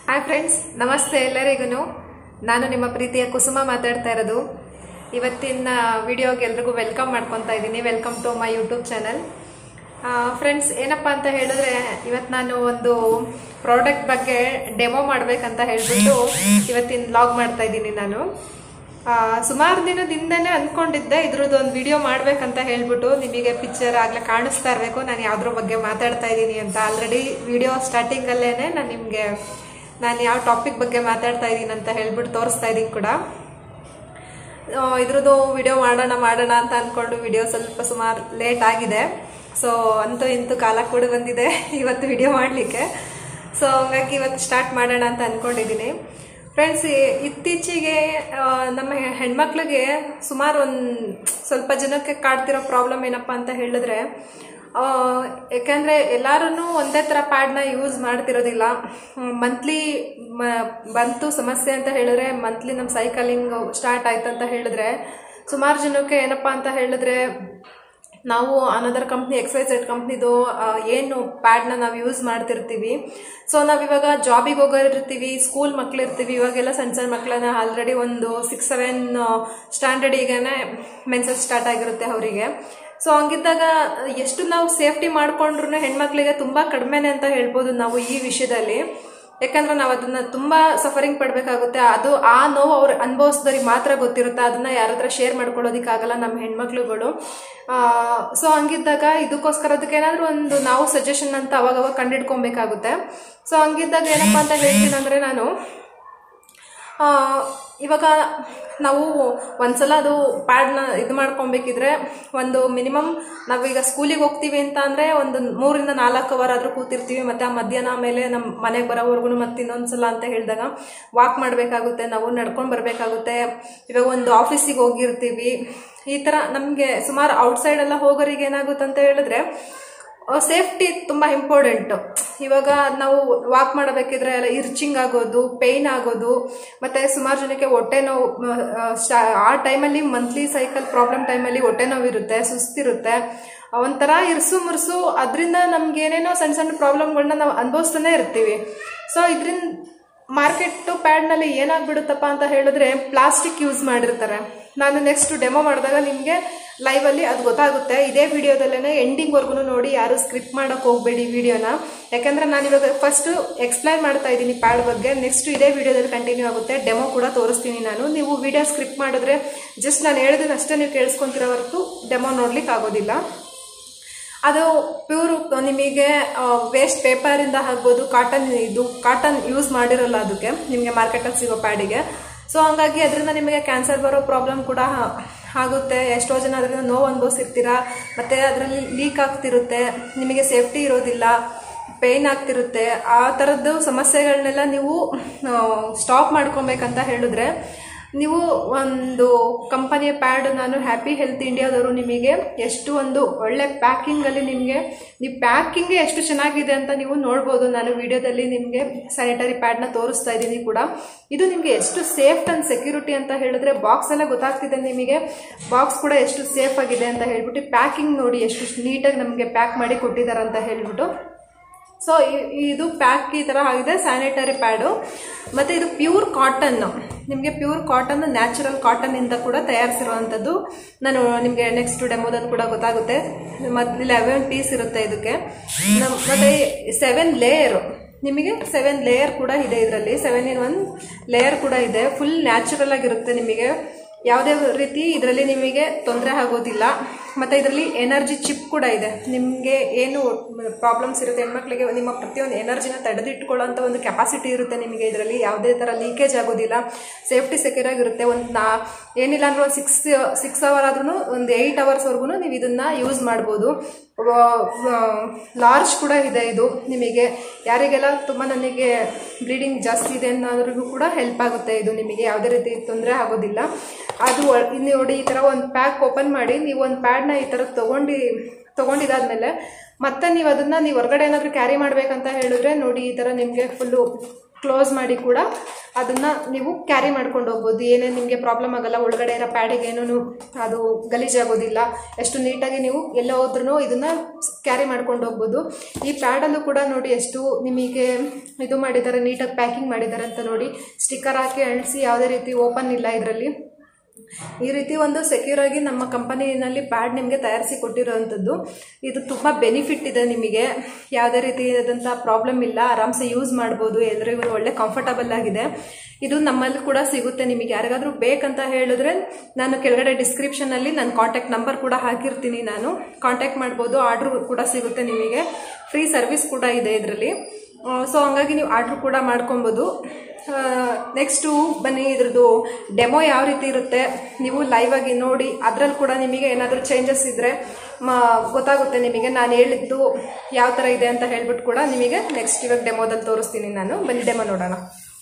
hi friends ನಮಸ್ತೆ ಎಲ್ಲರಿಗೂ ನಾನು ನಿಮ್ಮ ಪ್ರೀತಿಯ ಕುಸುಮ ಮಾತಾಡ್ತಾ ಇರೋದು ಇವತ್ತಿನ ವಿಡಿಯೋಗೆ ಎಲ್ರಿಗೂ ವೆಲ್ಕಮ್ ಮಾಡ್ಕೊತಾ ಇದ್ದೀನಿ welcome to my YouTube channel friends ಏನಪ್ಪ ಅಂತ ಹೇಳಿದ್ರೆ ಇವತ್ತು ನಾನು ಒಂದು ಪ್ರಾಡಕ್ಟ್ ಬಗ್ಗೆ ಡೆಮೋ ಮಾಡ್ಬೇಕಂತ ಹೇಳ್ಬಿಟ್ಟು ಇವತ್ತಿನ ಲಾಗ್ ಮಾಡ್ತಾ ಇದ್ದೀನಿ ನಾನು ಸುಮಾರು ದಿನದಿಂದನೇ ಅಂದ್ಕೊಂಡಿದ್ದೆ ಇದ್ರದ್ದು ಒಂದು ವಿಡಿಯೋ ಮಾಡ್ಬೇಕಂತ ಹೇಳ್ಬಿಟ್ಟು ನಿಮಗೆ ಪಿಕ್ಚರ್ ಆಗಲೇ ಕಾಣಿಸ್ತಾ ಇರಬೇಕು ನಾನು ಯಾವುದ್ರ ಬಗ್ಗೆ ಮಾತಾಡ್ತಾ ಇದ್ದೀನಿ ಅಂತ ಆಲ್ರೆಡಿ ವಿಡಿಯೋ ಸ್ಟಾರ್ಟಿಂಗಲ್ಲೇ ನಾನು ನಿಮಗೆ ನಾನು ಯಾವ ಟಾಪಿಕ್ ಬಗ್ಗೆ ಮಾತಾಡ್ತಾ ಇದ್ದೀನಿ ಅಂತ ಹೇಳ್ಬಿಟ್ಟು ತೋರಿಸ್ತಾ ಇದ್ದೀನಿ ಕೂಡ ಆ, ಇದ್ರದ್ದು ವಿಡಿಯೋ ಮಾಡೋಣ ಮಾಡೋಣ ಅಂತ ಅಂದ್ಕೊಂಡು ವಿಡಿಯೋ ಸ್ವಲ್ಪ ಸುಮಾರು ಲೇಟ್ ಆಗಿದೆ ಸೊ ಅಂತೂ ಇಂತೂ ಕಾಲ ಕೂಡ ಬಂದಿದೆ ಇವತ್ತು ವಿಡಿಯೋ ಮಾಡಲಿಕ್ಕೆ ಸೊ ಹಂಗಾಗಿ ಇವತ್ತು ಸ್ಟಾರ್ಟ್ ಮಾಡೋಣ ಅಂತ ಅಂದ್ಕೊಂಡಿದ್ದೀನಿ ಫ್ರೆಂಡ್ಸ್ ಇತ್ತೀಚೆಗೆ ಆ, ನಮ್ಮ ಹೆ- ಹೆಣ್ಮಕ್ಳಿಗೆ ಸುಮಾರು ಒಂದು ಸ್ವಲ್ಪ ಜನಕ್ಕೆ ಕಾಡ್ತಿರೋ ಪ್ರಾಬ್ಲಮ್ ಏನಪ್ಪ ಅಂತ ಹೇಳಿದ್ರೆ ಆ, ಯಾಕಂದ್ರೆ ಎಲ್ಲಾರು ಒಂದೇ ಥರ ಪ್ಯಾಡ್ನ ಯೂಸ್ ಮಾಡ್ತಿರೋದಿಲ್ಲ ಮಂತ್ಲಿ ಬಂತು ಸಮಸ್ಯೆ ಅಂತ ಹೇಳಿದ್ರೆ ಮಂತ್ಲಿ ನಮ್ಮ ಸೈಕಲಿಂಗ್ ಸ್ಟಾರ್ಟ್ ಆಯ್ತು ಅಂತ ಹೇಳಿದ್ರೆ ಸುಮಾರು ಜನಕ್ಕೆ ಏನಪ್ಪ ಅಂತ ಹೇಳಿದ್ರೆ ನಾವು another company X Y Z ಕಂಪ್ನಿದು ಏನು ಪ್ಯಾಡ್ನ ನಾವು ಯೂಸ್ ಮಾಡ್ತಿರ್ತೀವಿ ಸೊ ನಾವಿವಾಗ ಜಾಬಿಗೆ ಹೋಗೋರಿರ್ತೀವಿ ಸ್ಕೂಲ್ ಮಕ್ಳಿರ್ತೀವಿ ಇವಾಗೆಲ್ಲ ಸಣ್ಣ ಸಣ್ಣ ಮಕ್ಕಳನ್ನ ಆಲ್ರೆಡಿ ಒಂದು ಸಿಕ್ಸ್ ಸೆವೆನ್ ಸ್ಟ್ಯಾಂಡರ್ಡಿಗೆನೆ ಮೆನ್ಸಸ್ ಸ್ಟಾರ್ಟ್ ಆಗಿರುತ್ತೆ ಅವರಿಗೆ ಸೊ ಹಂಗಿದ್ದಾಗ ಎಷ್ಟು ನಾವು ಸೇಫ್ಟಿ ಮಾಡ್ಕೊಂಡ್ರು ಹೆಣ್ಮಕ್ಳಿಗೆ ತುಂಬ ಕಡಿಮೆನೆ ಅಂತ ಹೇಳ್ಬೋದು ನಾವು ಈ ವಿಷಯದಲ್ಲಿ ಯಾಕಂದ್ರೆ ನಾವು ಅದನ್ನ ತುಂಬಾ ಸಫರಿಂಗ್ ಪಡ್ಬೇಕಾಗುತ್ತೆ ಅದು ಆ ನೋವು ಅವ್ರು ಅನುಭವಿಸಿದವ್ರಿಗೆ ಮಾತ್ರ ಗೊತ್ತಿರುತ್ತೆ ಅದನ್ನ ಯಾರ ಹತ್ರ ಶೇರ್ ಮಾಡ್ಕೊಳ್ಳೋದಿಕ್ಕಾಗಲ್ಲ ನಮ್ಮ ಹೆಣ್ಮಕ್ಳುಗಳು ಸೊ ಹಂಗಿದ್ದಾಗ ಇದಕ್ಕೋಸ್ಕರ ಅದಕ್ಕೆ ಏನಾದ್ರೂ ಒಂದು ನಾವು ಸಜೆಷನ್ ಅಂತ ಅವಾಗ ಅವಾಗ ಕಂಡಿಡ್ಕೊಬೇಕಾಗುತ್ತೆ ಸೊ ಹಂಗಿದ್ದಾಗ ಏನಪ್ಪಾ ಅಂತ ಹೇಳ್ತೀನಿ ಅಂದ್ರೆ ನಾನು ಆ, ಇವಾಗ ನಾವು ಒಂದ್ಸಲ ಅದು ಪ್ಯಾಡ್ನ ಇದು ಮಾಡ್ಕೊಬೇಕಿದ್ರೆ ಒಂದು ಮಿನಿಮಮ್ ನಾವೀಗ ಸ್ಕೂಲಿಗೆ ಹೋಗ್ತೀವಿ ಅಂತ ಅಂದರೆ ಒಂದು ಮೂರಿಂದ ನಾಲ್ಕು ಅವರ್ ಆದರೂ ಕೂತಿರ್ತೀವಿ ಮತ್ತು ಆ ಮಧ್ಯಾಹ್ನ ಮೇಲೆ ನಮ್ಮ ಮನೆಗೆ ಬರೋವರೆಗೂ ಮತ್ತೆ ಇನ್ನೊಂದ್ಸಲ ಅಂತ ಹೇಳಿದಾಗ ವಾಕ್ ಮಾಡಬೇಕಾಗುತ್ತೆ ನಾವು ನಡ್ಕೊಂಡು ಬರಬೇಕಾಗುತ್ತೆ ಇವಾಗ ಒಂದು ಆಫೀಸಿಗೆ ಹೋಗಿರ್ತೀವಿ ಈ ಥರ ನಮಗೆ ಸುಮಾರು ಔಟ್ಸೈಡ್ ಎಲ್ಲ ಹೋಗೋರಿಗೆ ಏನಾಗುತ್ತೆ ಅಂತ ಹೇಳಿದ್ರೆ ಸೇಫ್ಟಿ ತುಂಬ ಇಂಪಾರ್ಟೆಂಟ್ ಇವಾಗ ನಾವು ವಾಕ್ ಮಾಡಬೇಕಿದ್ರೆ ಎಲ್ಲ ಇರ್ಚಿಂಗ್ ಆಗೋದು ಪೇಯ್ನ್ ಆಗೋದು ಮತ್ತೆ ಸುಮಾರು ಜನಕ್ಕೆ ಹೊಟ್ಟೆ ನೋವು ಆ, ಸ್ಟಾ- ಆ ಟೈಮಲ್ಲಿ ಮಂತ್ಲಿ ಸೈಕಲ್ ಪ್ರಾಬ್ಲಮ್ ಟೈಮಲ್ಲಿ ಹೊಟ್ಟೆ ನೋವು ಇರುತ್ತೆ ಸುಸ್ತಿರುತ್ತೆ ಒಂಥರ ಇರ್ಸು ಮುರ್ಸು ಅದರಿಂದ ನಮ್ಗೆ ಏನೇನೋ ಸಣ್ಣ ಸಣ್ಣ ಪ್ರಾಬ್ಲಮ್ಗಳನ್ನ ನಾವು ಅನುಭವಿಸ್ತಾನೆ ಇರ್ತೀವಿ ಸೊ ಇದರಿಂದ ಮಾರ್ಕೆಟ್ ಪ್ಯಾಡ್ನಲ್ಲಿ ಏನಾಗ್ಬಿಡುತ್ತಪ್ಪ ಅಂತ ಹೇಳಿದ್ರೆ ಪ್ಲಾಸ್ಟಿಕ್ ಯೂಸ್ ಮಾಡಿರ್ತಾರೆ ನಾನು ನೆಕ್ಸ್ಟ್ ಡೆಮೋ ಮಾಡಿದಾಗ ನಿಮಗೆ ಲೈವಲ್ಲಿ ಅದು ಗೊತ್ತಾಗುತ್ತೆ ಇದೇ ವಿಡಿಯೋದಲ್ಲೇ ಎಂಡಿಂಗ್ವರೆಗೂ ನೋಡಿ ಯಾರು ಸ್ಕ್ರಿಪ್ಟ್ ಮಾಡೋಕೆ ಹೋಗಬೇಡಿ ವಿಡಿಯೋನ ಯಾಕಂದ್ರೆ ನಾನು ಇವಾಗ ಫಸ್ಟ್ ಎಕ್ಸ್ಪ್ಲೈನ್ ಮಾಡ್ತಾ ಇದ್ದೀನಿ ಪ್ಯಾಡ್ ಬಗ್ಗೆ ನೆಕ್ಸ್ಟ್ ಇದೇ ವಿಡಿಯೋದಲ್ಲಿ ಕಂಟಿನ್ಯೂ ಆಗುತ್ತೆ ಡೆಮೋ ಕೂಡ ತೋರಿಸ್ತೀನಿ ನಾನು ನೀವು ವಿಡಿಯೋ ಸ್ಕ್ರಿಪ್ಟ್ ಮಾಡಿದ್ರೆ ಜಸ್ಟ್ ನಾನು ಹೇಳಿದ್ದನ್ನಷ್ಟೇ ನೀವು ಕೇಳಿಸ್ಕೊಂತಿರೋ ಹೊರತು ಡೆಮೋ ನೋಡ್ಲಿಕ್ಕೆ ಆಗೋದಿಲ್ಲ ಅದು ಪ್ಯೂರ್ ನಿಮಗೆ ವೇಸ್ಟ್ ಪೇಪರಿಂದ ಆಗ್ಬೋದು ಕಾಟನ್ ಇದು ಕಾಟನ್ ಯೂಸ್ ಮಾಡಿರಲ್ಲ ಅದಕ್ಕೆ ನಿಮಗೆ ಮಾರ್ಕೆಟಲ್ಲಿ ಸಿಗೋ ಪ್ಯಾಡಿಗೆ ಸೊ ಹಂಗಾಗಿ ಅದರಿಂದ ನಿಮಗೆ ಕ್ಯಾನ್ಸರ್ ಬರೋ ಪ್ರಾಬ್ಲಮ್ ಕೂಡ ಆ- ಆಗುತ್ತೆ ಎಷ್ಟೋ ಜನ ಅದರಿಂದ ನೋವು ಅನುಭವಿಸಿರ್ತೀರ ಮತ್ತು ಅದರಲ್ಲಿ ಲೀಕ್ ಆಗ್ತಿರುತ್ತೆ ನಿಮಗೆ ಸೇಫ್ಟಿ ಇರೋದಿಲ್ಲ ಪೇಯ್ನ್ ಆಗ್ತಿರುತ್ತೆ ಆ ಥರದ್ದು ಸಮಸ್ಯೆಗಳನ್ನೆಲ್ಲ ನೀವು ಸ್ಟಾಪ್ ಮಾಡ್ಕೊಬೇಕಂತ ಹೇಳಿದ್ರೆ ನೀವು ಒಂದು ಕಂಪನಿಯ ಪ್ಯಾಡ್ ನಾನು ಹ್ಯಾಪಿ ಹೆಲ್ತ್ ಇಂಡಿಯಾದವರು ನಿಮಗೆ ಎಷ್ಟು ಒಂದು ಒಳ್ಳೆ ಪ್ಯಾಕಿಂಗಲ್ಲಿ ನಿಮಗೆ ನೀವು ಪ್ಯಾಕಿಂಗ್ ಎಷ್ಟು ಚೆನ್ನಾಗಿದೆ ಅಂತ ನೀವು ನೋಡ್ಬೋದು ನಾನು ವಿಡಿಯೋದಲ್ಲಿ ನಿಮಗೆ ಸ್ಯಾನಿಟರಿ ಪ್ಯಾಡ್ನ ತೋರಿಸ್ತಾ ಇದ್ದೀನಿ ಕೂಡ ಇದು ನಿಮಗೆ ಎಷ್ಟು ಸೇಫ್ ಅಂಡ್ ಸೆಕ್ಯೂರಿಟಿ ಅಂತ ಹೇಳಿದ್ರೆ ಬಾಕ್ಸ್ ಎಲ್ಲ ಗೊತ್ತಾಗ್ತಿದೆ ನಿಮಗೆ ಬಾಕ್ಸ್ ಕೂಡ ಎಷ್ಟು ಸೇಫ್ ಆಗಿದೆ ಅಂತ ಹೇಳ್ಬಿಟ್ಟು ಪ್ಯಾಕಿಂಗ್ ನೋಡಿ ಎಷ್ಟು ನೀಟಾಗಿ ನಮಗೆ ಪ್ಯಾಕ್ ಮಾಡಿ ಕೊಟ್ಟಿದ್ದಾರೆ ಅಂತ ಹೇಳ್ಬಿಟ್ಟು ಸೊ ಇದು ಪ್ಯಾಕ್ ಈ ಥರ ಆಗಿದೆ ಸ್ಯಾನಿಟರಿ ಪ್ಯಾಡು ಮತ್ತು ಇದು ಪ್ಯೂರ್ ಕಾಟನ್ ನಿಮಗೆ ಪ್ಯೂರ್ ಕಾಟನ್ ನ್ಯಾಚುರಲ್ ಕಾಟನ್ನಿಂದ ಕೂಡ ತಯಾರಿಸಿರುವಂಥದ್ದು ನಾನು ನಿಮಗೆ ನೆಕ್ಸ್ಟ್ ಡೆಮೋದಲ್ಲಿ ಕೂಡ ಗೊತ್ತಾಗುತ್ತೆ ಮತ್ತು ಲೆವೆನ್ ಪೀಸ್ ಇರುತ್ತೆ ಇದಕ್ಕೆ ನಮ್- ಮತ್ತೆ ಸೆವೆನ್ ಲೇಯರ್ ನಿಮಗೆ ಸೆವೆನ್ ಲೇಯರ್ ಕೂಡ ಇದೆ ಇದರಲ್ಲಿ ಸೆವೆನ್ ಇನ್ ಒನ್ ಲೇಯರ್ ಕೂಡ ಇದೆ ಫುಲ್ ನ್ಯಾಚುರಲ್ ಆಗಿರುತ್ತೆ ನಿಮಗೆ ಯಾವುದೇ ರೀತಿ ಇದರಲ್ಲಿ ನಿಮಗೆ ತೊಂದರೆ ಆಗೋದಿಲ್ಲ ಮತ್ತು ಇದರಲ್ಲಿ ಎನರ್ಜಿ ಚಿಪ್ ಕೂಡ ಇದೆ ನಿಮಗೆ ಏನು ಪ್ರಾಬ್ಲಮ್ಸ್ ಇರುತ್ತೆ ಹೆಣ್ಮಕ್ಳಿಗೆ ನಿಮ್ಮ ಪ್ರತಿಯೊಂದು ಎನರ್ಜಿನ ತಡೆದಿಟ್ಕೊಳ್ಳೋಂಥ ಒಂದು ಕೆಪಾಸಿಟಿ ಇರುತ್ತೆ ನಿಮಗೆ ಇದರಲ್ಲಿ ಯಾವುದೇ ಥರ ಲೀಕೇಜ್ ಆಗೋದಿಲ್ಲ ಸೇಫ್ಟಿ ಸೆಕ್ಯೂರ್ ಆಗಿರುತ್ತೆ ಒಂದು ನಾ ಏನಿಲ್ಲ ಅಂದ್ರೆ ಒಂದು ಸಿಕ್ಸ್ ಸಿಕ್ಸ್ ಅವರ್ ಆದ್ರೂ ಒಂದು ಏಯ್ಟ್ ಅವರ್ಸ್ವರೆಗೂ ನೀವು ಇದನ್ನು ಯೂಸ್ ಮಾಡ್ಬೋದು ಲಾರ್ಜ್ ಕೂಡ ಇದೆ ಇದು ನಿಮಗೆ ಯಾರಿಗೆಲ್ಲ ತುಂಬ ನನಗೆ ಬ್ಲೀಡಿಂಗ್ ಜಾಸ್ತಿ ಇದೆ ಅನ್ನೋದ್ರಿಗೂ ಕೂಡ ಹೆಲ್ಪ್ ಆಗುತ್ತೆ ಇದು ನಿಮಗೆ ಯಾವುದೇ ರೀತಿ ತೊಂದರೆ ಆಗೋದಿಲ್ಲ ಅದು ಒ- ಇಲ್ಲಿ ನೋಡಿ ಈ ಥರ ಒಂದು ಪ್ಯಾಕ್ ಓಪನ್ ಮಾಡಿ ನೀವು ಒಂದು ಪ್ಯಾಡ್ನ ಈ ಥರ ತೊಗೊಂಡು ತೊಗೊಂಡಿದ್ದಾದ್ಮೇಲೆ ಮತ್ತೆ ನೀವು ಅದನ್ನು ನೀವು ಹೊರಗಡೆ ಏನಾದರೂ ಕ್ಯಾರಿ ಮಾಡಬೇಕಂತ ಹೇಳಿದ್ರೆ ನೋಡಿ ಈ ಥರ ನಿಮಗೆ ಫುಲ್ಲು ಕ್ಲೋಸ್ ಮಾಡಿ ಕೂಡ ಅದನ್ನು ನೀವು ಕ್ಯಾರಿ ಮಾಡ್ಕೊಂಡು ಹೋಗ್ಬೋದು ಏನೇ ನಿಮಗೆ ಪ್ರಾಬ್ಲಮ್ ಆಗಲ್ಲ ಒಳಗಡೆ ಇರೋ ಪ್ಯಾಡಿಗೆ ಏನೂ ಅದು ಗಲೀಜಾಗೋದಿಲ್ಲ ಎಷ್ಟು ನೀಟಾಗಿ ನೀವು ಎಲ್ಲ ಹೋದ್ರೂ ಇದನ್ನು ಕ್ಯಾರಿ ಮಾಡ್ಕೊಂಡು ಹೋಗ್ಬೋದು ಈ ಪ್ಯಾಡಲ್ಲೂ ಕೂಡ ನೋಡಿ ಎಷ್ಟು ನಿಮಗೆ ಇದು ಮಾಡಿದ್ದಾರೆ ನೀಟಾಗಿ ಪ್ಯಾಕಿಂಗ್ ಮಾಡಿದ್ದಾರೆ ಅಂತ ನೋಡಿ ಸ್ಟಿಕ್ಕರ್ ಹಾಕಿ ಅಂಟಿಸಿ ಯಾವುದೇ ರೀತಿ ಓಪನ್ ಇಲ್ಲ ಇದರಲ್ಲಿ ಈ ರೀತಿ ಒಂದು ಸೆಕ್ಯೂರ್ ಆಗಿ ನಮ್ಮ ಕಂಪನಿನಲ್ಲಿ ಪ್ಯಾಡ್ ನಿಮಗೆ ತಯಾರಿಸಿ ಕೊಟ್ಟಿರೋವಂಥದ್ದು ಇದು ತುಂಬ ಬೆನಿಫಿಟ್ ಇದೆ ನಿಮಗೆ ಯಾವುದೇ ರೀತಿಯಾದಂಥ ಪ್ರಾಬ್ಲಮ್ ಇಲ್ಲ ಆರಾಮ್ಸೆ ಯೂಸ್ ಮಾಡ್ಬೋದು ಎಲ್ರಿಗೂ ಒಳ್ಳೆ ಕಂಫರ್ಟಬಲ್ ಆಗಿದೆ ಇದು ನಮ್ಮಲ್ಲಿ ಕೂಡ ಸಿಗುತ್ತೆ ನಿಮಗೆ ಯಾರಿಗಾದ್ರೂ ಬೇಕಂತ ಹೇಳಿದ್ರೆ ನಾನು ಕೆಳಗಡೆ ಡಿಸ್ಕ್ರಿಪ್ಷನಲ್ಲಿ ನನ್ನ ಕಾಂಟ್ಯಾಕ್ಟ್ ನಂಬರ್ ಕೂಡ ಹಾಕಿರ್ತೀನಿ ನಾನು ಕಾಂಟ್ಯಾಕ್ಟ್ ಮಾಡ್ಬೋದು ಆರ್ಡ್ರ್ ಕೂಡ ಸಿಗುತ್ತೆ ನಿಮಗೆ ಫ್ರೀ ಸರ್ವಿಸ್ ಕೂಡ ಇದೆ ಇದರಲ್ಲಿ ಸೊ ಹಂಗಾಗಿ ನೀವು ಆರ್ಡ್ರ್ ಕೂಡ ಮಾಡ್ಕೊಬೋದು ನೆಕ್ಸ್ಟು ಬನ್ನಿ ಇದ್ರದ್ದು ಡೆಮೋ ಯಾವ ರೀತಿ ಇರುತ್ತೆ ನೀವು ಲೈವ್ ಆಗಿ ನೋಡಿ ಅದರಲ್ಲಿ ಕೂಡ ನಿಮಗೆ ಏನಾದರೂ ಚೇಂಜಸ್ ಇದ್ದರೆ ಮ ಗೊತ್ತಾಗುತ್ತೆ ನಿಮಗೆ ನಾನು ಹೇಳಿದ್ದು ಯಾವ ಥರ ಇದೆ ಅಂತ ಹೇಳ್ಬಿಟ್ಟು ಕೂಡ ನಿಮಗೆ ನೆಕ್ಸ್ಟ್ ಇವಾಗ ಡೆಮೋದಲ್ಲಿ ತೋರಿಸ್ತೀನಿ ನಾನು ಬನ್ನಿ ಡೆಮೋ ನೋಡೋಣ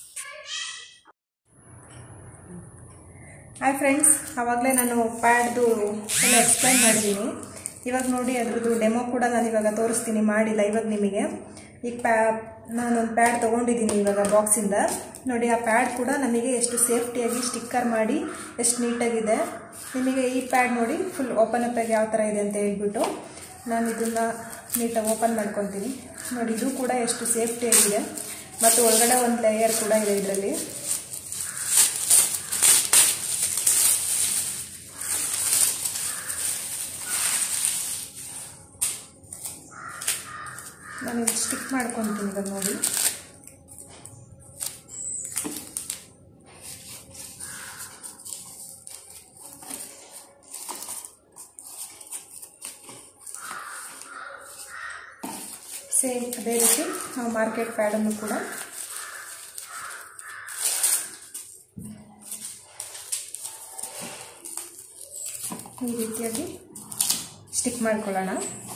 ಹಾಯ್ ಫ್ರೆಂಡ್ಸ್ ಆವಾಗಲೇ ನಾನು ಪ್ಯಾಡ್ದು ಎಲ್ಲ ಎಕ್ಸ್ಪ್ಲೈನ್ ಮಾಡಿದ್ದೀನಿ ಇವಾಗ ನೋಡಿ ಅದ್ರದ್ದು ಡೆಮೋ ಕೂಡ ನಾನು ಇವಾಗ ತೋರಿಸ್ತೀನಿ ಮಾಡಿಲ್ಲ ಇವಾಗ ನಿಮಗೆ ಈಗ ಪ್ಯಾ ನಾನೊಂದು ಪ್ಯಾಡ್ ತೊಗೊಂಡಿದ್ದೀನಿ ಇವಾಗ ಬಾಕ್ಸಿಂದ ನೋಡಿ ಆ ಪ್ಯಾಡ್ ಕೂಡ ನಮಗೆ ಎಷ್ಟು ಸೇಫ್ಟಿಯಾಗಿ ಸ್ಟಿಕ್ಕರ್ ಮಾಡಿ ಎಷ್ಟು ನೀಟಾಗಿದೆ ನಿಮಗೆ ಈ ಪ್ಯಾಡ್ ನೋಡಿ ಫುಲ್ ಓಪನ್ ಅಪ್ ಆಗಿ ಯಾವ ಥರ ಇದೆ ಅಂತ ಹೇಳ್ಬಿಟ್ಟು ನಾನು ಇದನ್ನು ನೀಟಾಗಿ ಓಪನ್ ಮಾಡ್ಕೊತೀನಿ ನೋಡಿ ಇದು ಕೂಡ ಎಷ್ಟು ಸೇಫ್ಟಿಯಾಗಿದೆ ಮತ್ತು ಒಳಗಡೆ ಒಂದು ಲೇಯರ್ ಕೂಡ ಇದೆ ಇದರಲ್ಲಿ ನಾನು ಇದು ಸ್ಟಿಕ್ ಮಾಡ್ಕೊತೀನಿ ಇವಾಗ ನೋಡಿ ಸೇಮ್ ಅದೇ ರೀತಿ ನಾವು ಮಾರ್ಕೆಟ್ ಪ್ಯಾಡನ್ನು ಕೂಡ ಈ ರೀತಿಯಾಗಿ ಸ್ಟಿಕ್ ಮಾಡ್ಕೊಳ್ಳೋಣ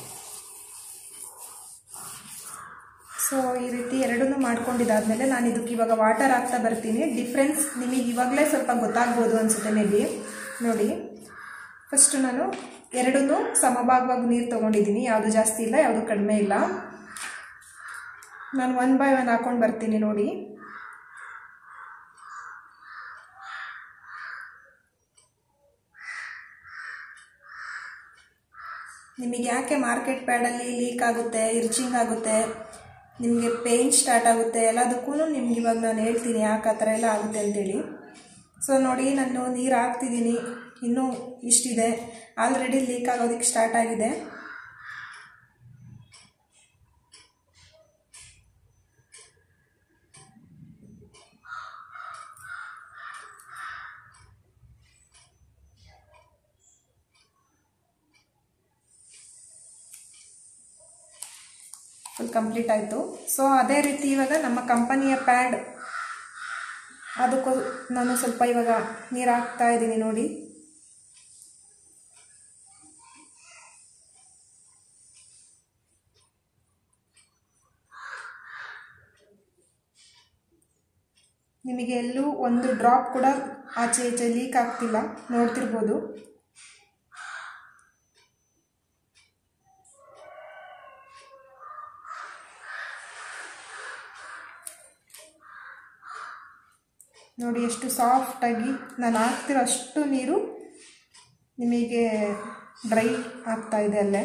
ಸೊ ಈ ರೀತಿ ಎರಡನ್ನೂ ಮಾಡ್ಕೊಂಡಿದ್ದಾದಮೇಲೆ ನಾನು ಇದಕ್ಕೆ ಇವಾಗ ವಾಟರ್ ಹಾಕ್ತಾ ಬರ್ತೀನಿ ಡಿಫ್ರೆನ್ಸ್ ನಿಮಗೆ ಇವಾಗಲೇ ಸ್ವಲ್ಪ ಗೊತ್ತಾಗ್ಬೋದು ಅನಿಸುತ್ತೆ ಮೇ ಬಿ ನೋಡಿ ಫಸ್ಟು ನಾನು ಎರಡನ್ನೂ ಸಮಭಾಗವಾಗಿ ನೀರು ತೊಗೊಂಡಿದ್ದೀನಿ ಯಾವುದು ಜಾಸ್ತಿ ಇಲ್ಲ ಯಾವುದು ಕಡಿಮೆ ಇಲ್ಲ ನಾನು ಒನ್ ಬೈ ಒನ್ ಹಾಕ್ಕೊಂಡು ಬರ್ತೀನಿ ನೋಡಿ ನಿಮಗೆ ಯಾಕೆ ಮಾರ್ಕೆಟ್ ಪ್ಯಾಡಲ್ಲಿ ಲೀಕ್ ಆಗುತ್ತೆ ಇರ್ಚಿಂಗ್ ಆಗುತ್ತೆ ನಿಮಗೆ ಪೇಯ್ನ್ ಸ್ಟಾರ್ಟ್ ಆಗುತ್ತೆ ಎಲ್ಲದಕ್ಕೂ ನಿಮ್ಗೆ ಇವಾಗ ನಾನು ಹೇಳ್ತೀನಿ ಯಾಕೆ ಆ ಥರ ಎಲ್ಲ ಆಗುತ್ತೆ ಅಂತೇಳಿ ಸೊ ನೋಡಿ ನಾನು ನೀರು ಹಾಕ್ತಿದ್ದೀನಿ ಇನ್ನೂ ಇಷ್ಟಿದೆ ಆಲ್ರೆಡಿ ಲೀಕ್ ಆಗೋದಕ್ಕೆ ಸ್ಟಾರ್ಟ್ ಆಗಿದೆ ಫುಲ್ ಕಂಪ್ಲೀಟ್ ಆಯಿತು ಸೊ ಅದೇ ರೀತಿ ಇವಾಗ ನಮ್ಮ ಕಂಪನಿಯ ಪ್ಯಾಡ್ ಅದಕ್ಕೂ ನಾನು ಸ್ವಲ್ಪ ಇವಾಗ ನೀರು ಹಾಕ್ತಾ ಇದ್ದೀನಿ ನೋಡಿ ನಿಮಗೆ ಎಲ್ಲೂ ಒಂದು ಡ್ರಾಪ್ ಕೂಡ ಆಚೆ ಈಚೆ ಲೀಕ್ ಆಗ್ತಿಲ್ಲ ನೋಡ್ತಿರ್ಬೋದು ನೋಡಿ ಎಷ್ಟು ಸಾಫ್ಟಾಗಿ ನಾನು ಹಾಕ್ತಿರೋ ಅಷ್ಟು ನೀರು ನಿಮಗೆ ಡ್ರೈ ಆಗ್ತಾ ಇದೆ ಅಲ್ಲೇ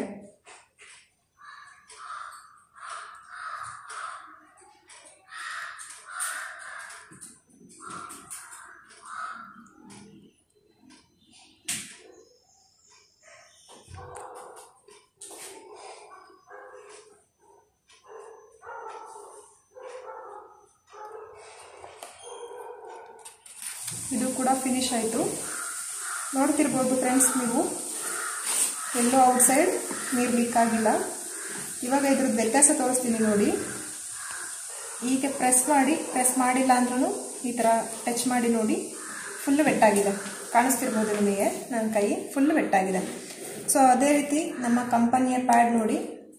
ಇದು ಕೂಡ ಫಿನಿಶ್ ಆಯಿತು ನೋಡ್ತಿರ್ಬೋದು ಫ್ರೆಂಡ್ಸ್ ನೀವು ಎಲ್ಲೋ ಔಟ್ಸೈಡ್ ನೀರು ಲೀಕ್ ಆಗಿಲ್ಲ ಇವಾಗ ಇದ್ರದ್ದು ವ್ಯತ್ಯಾಸ ತೋರಿಸ್ತೀನಿ ನೋಡಿ ಹೀಗೆ ಪ್ರೆಸ್ ಮಾಡಿ ಪ್ರೆಸ್ ಮಾಡಿಲ್ಲ ಅಂದ್ರೂ ಈ ಥರ ಟಚ್ ಮಾಡಿ ನೋಡಿ ಫುಲ್ಲು ವೆಟ್ಟಾಗಿದೆ ಕಾಣಿಸ್ತಿರ್ಬೋದು ನಿಮಗೆ ನನ್ನ ಕೈ ಫುಲ್ಲು ವೆಟ್ಟಾಗಿದೆ ಸೊ ಅದೇ ರೀತಿ ನಮ್ಮ ಕಂಪನಿಯ ಪ್ಯಾಡ್ ನೋಡಿ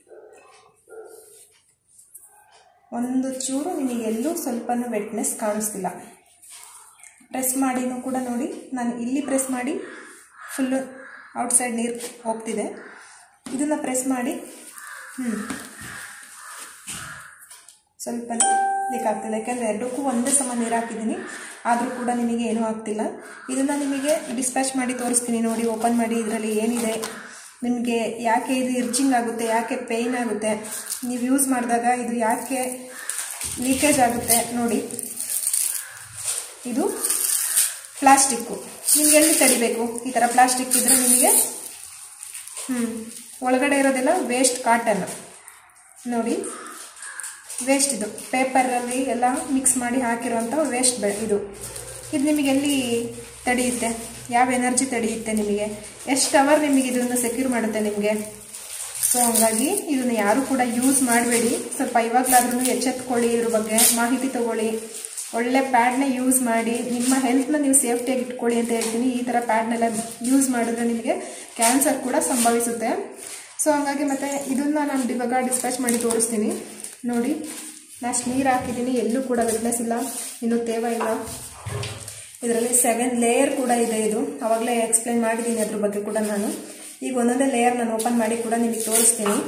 ಒಂದು ಚೂರು ನಿಮಗೆ ಎಲ್ಲೂ ಸ್ವಲ್ಪನೂ ವೆಟ್ನೆಸ್ ಕಾಣಿಸ್ತಿಲ್ಲ ಪ್ರೆಸ್ ಮಾಡಿನೂ ಕೂಡ ನೋಡಿ ನಾನು ಇಲ್ಲಿ ಪ್ರೆಸ್ ಮಾಡಿ ಫುಲ್ಲು ಔಟ್ಸೈಡ್ ನೀರು ಹೋಗ್ತಿದೆ ಇದನ್ನು ಪ್ರೆಸ್ ಮಾಡಿ ಹ್ಞೂ ಸ್ವಲ್ಪ ಲೀಕ್ ಆಗ್ತಿದೆ ಯಾಕೆಂದರೆ ಎರಡಕ್ಕೂ ಒಂದೇ ಸಮ ನೀರು ಹಾಕಿದ್ದೀನಿ ಆದರೂ ಕೂಡ ನಿಮಗೆ ಏನೂ ಆಗ್ತಿಲ್ಲ ಇದನ್ನು ನಿಮಗೆ ಡಿಸ್ಪ್ಯಾಚ್ ಮಾಡಿ ತೋರಿಸ್ತೀನಿ ನೋಡಿ ಓಪನ್ ಮಾಡಿ ಇದರಲ್ಲಿ ಏನಿದೆ ನಿಮಗೆ ಯಾಕೆ ಇದು ಇರ್ಚಿಂಗ್ ಆಗುತ್ತೆ ಯಾಕೆ ಪೇಯ್ನ್ ಆಗುತ್ತೆ ನೀವು ಯೂಸ್ ಮಾಡಿದಾಗ ಇದು ಯಾಕೆ ಲೀಕೇಜ್ ಆಗುತ್ತೆ ನೋಡಿ ಇದು ಪ್ಲಾಸ್ಟಿಕ್ಕು ನಿಮ್ಗೆ ಎಲ್ಲಿ ತಡಿಬೇಕು ಈ ಥರ ಪ್ಲಾಸ್ಟಿಕ್ ಇದ್ದರೆ ನಿಮಗೆ ಹ್ಞೂ ಒಳಗಡೆ ಇರೋದೆಲ್ಲ ವೇಸ್ಟ್ ಕಾಟನ್ ನೋಡಿ ವೇಸ್ಟ್ ಇದು ಪೇಪರಲ್ಲಿ ಎಲ್ಲ ಮಿಕ್ಸ್ ಮಾಡಿ ಹಾಕಿರೋಂಥ ವೇಸ್ಟ್ ಬೆ ಇದು ಇದು ನಿಮಗೆ ಎಲ್ಲಿ ತಡೆಯುತ್ತೆ ಯಾವ ಎನರ್ಜಿ ತಡೆಯುತ್ತೆ ನಿಮಗೆ ಎಷ್ಟು ಅವರ್ ನಿಮಗೆ ಇದನ್ನು ಸೆಕ್ಯೂರ್ ಮಾಡುತ್ತೆ ನಿಮಗೆ ಸೊ ಹಂಗಾಗಿ ಇದನ್ನು ಯಾರು ಕೂಡ ಯೂಸ್ ಮಾಡಬೇಡಿ ಸ್ವಲ್ಪ ಇವಾಗಲಾದ್ರೂ ಎಚ್ಚೆತ್ಕೊಳ್ಳಿ ಇದ್ರ ಬಗ್ಗೆ ಮಾಹಿತಿ ತಗೊಳ್ಳಿ ಒಳ್ಳೆ ಪ್ಯಾಡ್ನ ಯೂಸ್ ಮಾಡಿ ನಿಮ್ಮ ಹೆಲ್ತ್ನ ನೀವು ಸೇಫ್ಟಿಯಾಗಿ ಇಟ್ಕೊಳ್ಳಿ ಅಂತ ಹೇಳ್ತೀನಿ ಈ ಥರ ಪ್ಯಾಡ್ನೆಲ್ಲ ಯೂಸ್ ಮಾಡಿದ್ರೆ ನಿಮಗೆ ಕ್ಯಾನ್ಸರ್ ಕೂಡ ಸಂಭವಿಸುತ್ತೆ ಸೊ ಹಂಗಾಗಿ ಮತ್ತೆ ಇದನ್ನ ನಾನು ಇವಾಗ ಡಿಸ್ಪ್ಯಾಚ್ ಮಾಡಿ ತೋರಿಸ್ತೀನಿ ನೋಡಿ ಲಾಸ್ಟ್ ನೀರು ಹಾಕಿದ್ದೀನಿ ಎಲ್ಲೂ ಕೂಡ ವಿಟ್ನೆಸ್ ಇಲ್ಲ ಇನ್ನೂ ತೇವ ಇಲ್ಲ ಇದರಲ್ಲಿ ಸೆವೆನ್ ಲೇಯರ್ ಕೂಡ ಇದೆ ಇದು ಅವಾಗಲೇ ಎಕ್ಸ್ಪ್ಲೈನ್ ಮಾಡಿದ್ದೀನಿ ಅದ್ರ ಬಗ್ಗೆ ಕೂಡ ನಾನು ಈಗ ಒಂದೊಂದೇ ಲೇಯರ್ ನಾನು ಓಪನ್ ಮಾಡಿ ಕೂಡ ನಿಮಗೆ ತೋರಿಸ್ತೀನಿ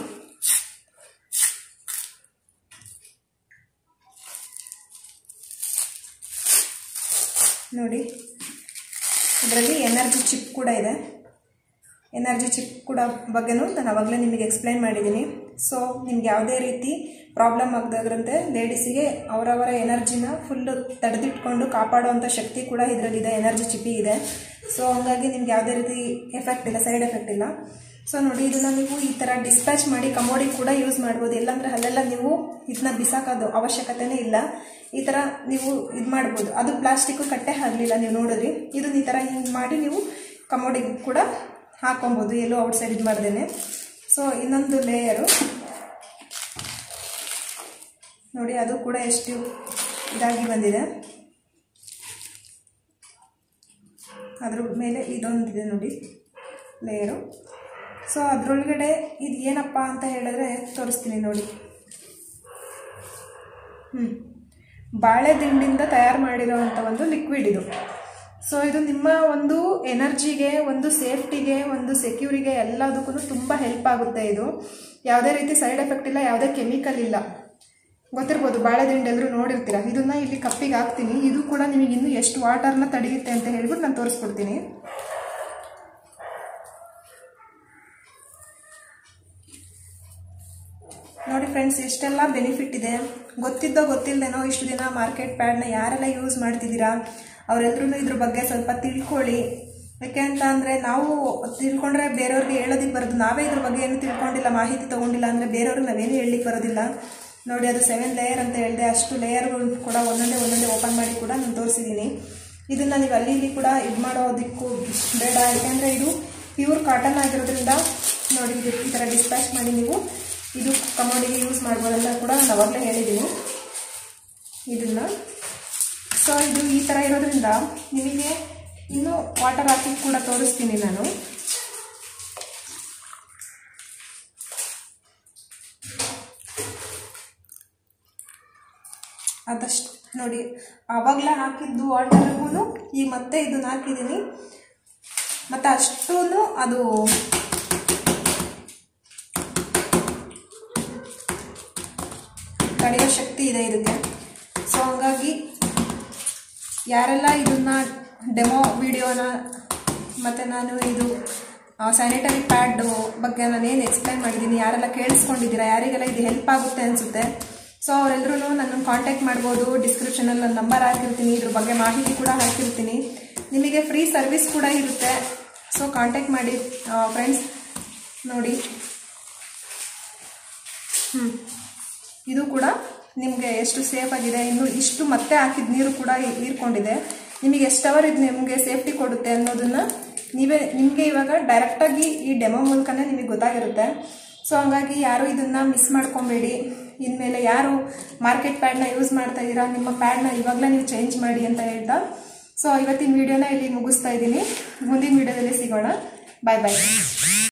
ನೋಡಿ ಇದರಲ್ಲಿ ಎನರ್ಜಿ ಚಿಪ್ ಕೂಡ ಇದೆ ಎನರ್ಜಿ ಚಿಪ್ ಕೂಡ ಬಗ್ಗೆನೂ ನಾನು ಅವಾಗಲೇ ನಿಮಗೆ ಎಕ್ಸ್ಪ್ಲೈನ್ ಮಾಡಿದ್ದೀನಿ ಸೊ ನಿಮ್ಗೆ ಯಾವುದೇ ರೀತಿ ಪ್ರಾಬ್ಲಮ್ ಆಗದಾಗ್ರಂತೆ ಲೇಡೀಸಿಗೆ ಅವರವರ ಎನರ್ಜಿನ ಫುಲ್ಲು ತಡೆದಿಟ್ಕೊಂಡು ಕಾಪಾಡುವಂಥ ಶಕ್ತಿ ಕೂಡ ಇದರಲ್ಲಿದೆ ಎನರ್ಜಿ ಚಿಪ್ಪಿಗಿದೆ ಸೊ ಹಂಗಾಗಿ ನಿಮ್ಗೆ ಯಾವುದೇ ರೀತಿ ಎಫೆಕ್ಟ್ ಇಲ್ಲ ಸೈಡ್ ಎಫೆಕ್ಟ್ ಇಲ್ಲ ಸೊ ನೋಡಿ ಇದನ್ನ ನೀವು ಈ ಥರ ಡಿಸ್ಪ್ಯಾಚ್ ಮಾಡಿ ಕಮೋಡಿಗೆ ಕೂಡ ಯೂಸ್ ಮಾಡ್ಬೋದು ಇಲ್ಲಾಂದ್ರೆ ಅಲ್ಲೆಲ್ಲ ನೀವು ಇದನ್ನ ಬಿಸಾಕೋದು ಅವಶ್ಯಕತೆನೇ ಇಲ್ಲ ಈ ಥರ ನೀವು ಇದು ಮಾಡ್ಬೋದು ಅದು ಪ್ಲಾಸ್ಟಿಕ್ಕು ಕಟ್ಟೆ ಆಗಲಿಲ್ಲ ನೀವು ನೋಡಿದ್ರಿ ಇದನ್ನ ಈ ಥರ ಹಿಂಗೆ ಮಾಡಿ ನೀವು ಕಮೋಡಿಗೆ ಕೂಡ ಹಾಕೊಬೋದು ಎಲ್ಲೂ ಔಟ್ಸೈಡ್ ಇದು ಮಾಡ್ದೇನೆ ಸೊ ಇನ್ನೊಂದು ಲೇಯರು ನೋಡಿ ಅದು ಕೂಡ ಎಷ್ಟು ಇದಾಗಿ ಬಂದಿದೆ ಅದ್ರ ಮೇಲೆ ಇದೊಂದಿದೆ ನೋಡಿ ಲೇಯರು ಸೊ ಅದರೊಳಗಡೆ ಇದು ಏನಪ್ಪ ಅಂತ ಹೇಳಿದ್ರೆ ತೋರಿಸ್ತೀನಿ ನೋಡಿ ಹ್ಞೂ ಬಾಳೆ ದಿಂಡಿಂದ ತಯಾರು ಮಾಡಿರೋವಂಥ ಒಂದು ಲಿಕ್ವಿಡ್ ಇದು ಸೊ ಇದು ನಿಮ್ಮ ಒಂದು ಎನರ್ಜಿಗೆ ಒಂದು ಸೇಫ್ಟಿಗೆ ಒಂದು ಸೆಕ್ಯೂರಿಗೆ ಎಲ್ಲದಕ್ಕೂ ತುಂಬ ಹೆಲ್ಪ್ ಆಗುತ್ತೆ ಇದು ಯಾವುದೇ ರೀತಿ ಸೈಡ್ ಎಫೆಕ್ಟ್ ಇಲ್ಲ ಯಾವುದೇ ಕೆಮಿಕಲ್ ಇಲ್ಲ ಗೊತ್ತಿರ್ಬೋದು ಬಾಳೆದಿಂಡು ಎಲ್ಲರೂ ನೋಡಿರ್ತೀರ ಇದನ್ನ ಇಲ್ಲಿ ಕಪ್ಪಿಗೆ ಹಾಕ್ತೀನಿ ಇದು ಕೂಡ ನಿಮಗೆ ಇನ್ನೂ ಎಷ್ಟು ವಾಟರ್ನ ತಡೆಯುತ್ತೆ ಅಂತ ಹೇಳ್ಬಿಟ್ಟು ನಾನು ತೋರಿಸ್ಕೊಡ್ತೀನಿ ನೋಡಿ ಫ್ರೆಂಡ್ಸ್ ಎಷ್ಟೆಲ್ಲ ಬೆನಿಫಿಟ್ ಇದೆ ಗೊತ್ತಿದ್ದೋ ಗೊತ್ತಿಲ್ಲದೇನೋ ಇಷ್ಟು ದಿನ ಮಾರ್ಕೆಟ್ ಪ್ಯಾಡ್ನ ಯಾರೆಲ್ಲ ಯೂಸ್ ಮಾಡ್ತಿದ್ದೀರಾ ಅವರೆಲ್ಲರೂ ಇದ್ರ ಬಗ್ಗೆ ಸ್ವಲ್ಪ ತಿಳ್ಕೊಳ್ಳಿ ಯಾಕೆ ಅಂತ ಅಂದರೆ ನಾವು ತಿಳ್ಕೊಂಡ್ರೆ ಬೇರೆಯವ್ರಿಗೆ ಹೇಳೋದಕ್ಕೆ ಬರೋದು ನಾವೇ ಇದ್ರ ಬಗ್ಗೆ ಏನು ತಿಳ್ಕೊಂಡಿಲ್ಲ ಮಾಹಿತಿ ತೊಗೊಂಡಿಲ್ಲ ಅಂದರೆ ಬೇರೆಯವ್ರಿಗೆ ನಾವೇನು ಹೇಳಲಿಕ್ಕೆ ಬರೋದಿಲ್ಲ ನೋಡಿ ಅದು ಸೆವೆನ್ ಲೇಯರ್ ಅಂತ ಹೇಳಿದೆ ಅಷ್ಟು ಲೇಯರ್ಗಳು ಕೂಡ ಒಂದೊಂದೇ ಒಂದೊಂದೇ ಓಪನ್ ಮಾಡಿ ಕೂಡ ನಾನು ತೋರಿಸಿದ್ದೀನಿ ಇದನ್ನು ನೀವು ಅಲ್ಲಿ ಇಲ್ಲಿ ಕೂಡ ಇದು ಮಾಡೋದಕ್ಕೂ ಬೇಡ ಯಾಕೆಂದರೆ ಇದು ಪ್ಯೂರ್ ಕಾಟನ್ ಆಗಿರೋದ್ರಿಂದ ನೋಡಿ ಇದು ಈ ಥರ ಡಿಸ್ಪ್ಯಾಚ್ ಮಾಡಿ ನೀವು ಇದು ಕಮೋಡಿಗೆ ಯೂಸ್ ಮಾಡ್ಬೋದಂತ ಕೂಡ ನಾನು ಅವಾಗಲೇ ಹೇಳಿದ್ದೀನಿ ಇದನ್ನು ಸೊ ಇದು ಈ ಥರ ಇರೋದ್ರಿಂದ ನಿಮಗೆ ಇನ್ನೂ ವಾಟರ್ ಹಾಕಿ ಕೂಡ ತೋರಿಸ್ತೀನಿ ನಾನು ಅದಷ್ಟು ನೋಡಿ ಆವಾಗಲೇ ಹಾಕಿದ್ದು ವಾಟರ್ಗೂ ಈಗ ಮತ್ತೆ ಇದನ್ನ ಹಾಕಿದ್ದೀನಿ ಮತ್ತು ಅಷ್ಟೂ ಅದು ತಡೆಯೋ ಶಕ್ತಿ ಇದೆ ಇದಕ್ಕೆ ಸೊ ಹಂಗಾಗಿ ಯಾರೆಲ್ಲ ಇದನ್ನ ಡೆಮೋ ವಿಡಿಯೋನ ಮತ್ತು ನಾನು ಇದು ಸ್ಯಾನಿಟರಿ ಪ್ಯಾಡ್ ಬಗ್ಗೆ ನಾನೇನು ಎಕ್ಸ್ಪ್ಲೈನ್ ಮಾಡಿದ್ದೀನಿ ಯಾರೆಲ್ಲ ಕೇಳಿಸ್ಕೊಂಡಿದ್ದೀರಾ ಯಾರಿಗೆಲ್ಲ ಇದು ಹೆಲ್ಪ್ ಆಗುತ್ತೆ ಅನಿಸುತ್ತೆ ಸೊ ಅವರೆಲ್ಲರೂ ನನ್ನನ್ನು ಕಾಂಟ್ಯಾಕ್ಟ್ ಮಾಡ್ಬೋದು ಡಿಸ್ಕ್ರಿಪ್ಷನಲ್ಲಿ ನನ್ನ ನಂಬರ್ ಹಾಕಿರ್ತೀನಿ ಇದ್ರ ಬಗ್ಗೆ ಮಾಹಿತಿ ಕೂಡ ಹಾಕಿರ್ತೀನಿ ನಿಮಗೆ ಫ್ರೀ ಸರ್ವಿಸ್ ಕೂಡ ಇರುತ್ತೆ ಸೊ ಕಾಂಟ್ಯಾಕ್ಟ್ ಮಾಡಿ ಫ್ರೆಂಡ್ಸ್ ನೋಡಿ ಹ್ಞೂ ಇದು ಕೂಡ ನಿಮಗೆ ಎಷ್ಟು ಸೇಫ್ ಆಗಿದೆ ಇನ್ನು ಇಷ್ಟು ಮತ್ತೆ ಹಾಕಿದ ನೀರು ಕೂಡ ಹೀರ್ಕೊಂಡಿದೆ ನಿಮಗೆ ಎಷ್ಟು ಅವರ್ ಇದು ನಿಮಗೆ ಸೇಫ್ಟಿ ಕೊಡುತ್ತೆ ಅನ್ನೋದನ್ನ ನೀವೇ ನಿಮಗೆ ಇವಾಗ ಡೈರೆಕ್ಟಾಗಿ ಈ ಡೆಮೋ ಮೂಲಕನೇ ನಿಮಗೆ ಗೊತ್ತಾಗಿರುತ್ತೆ ಸೊ ಹಂಗಾಗಿ ಯಾರು ಇದನ್ನ ಮಿಸ್ ಮಾಡ್ಕೊಬೇಡಿ ಇನ್ಮೇಲೆ ಯಾರು ಮಾರ್ಕೆಟ್ ಪ್ಯಾಡ್ನ ಯೂಸ್ ಮಾಡ್ತಾ ಇದ್ದೀರಾ ನಿಮ್ಮ ಪ್ಯಾಡ್ನ ಇವಾಗಲೇ ನೀವು ಚೇಂಜ್ ಮಾಡಿ ಅಂತ ಹೇಳ್ತಾ ಸೊ ಇವತ್ತಿನ ವಿಡಿಯೋನ ಇಲ್ಲಿ ಮುಗಿಸ್ತಾ ಇದ್ದೀನಿ ಮುಂದಿನ ವಿಡಿಯೋದಲ್ಲಿ ಸಿಗೋಣ ಬಾಯ್ ಬಾಯ್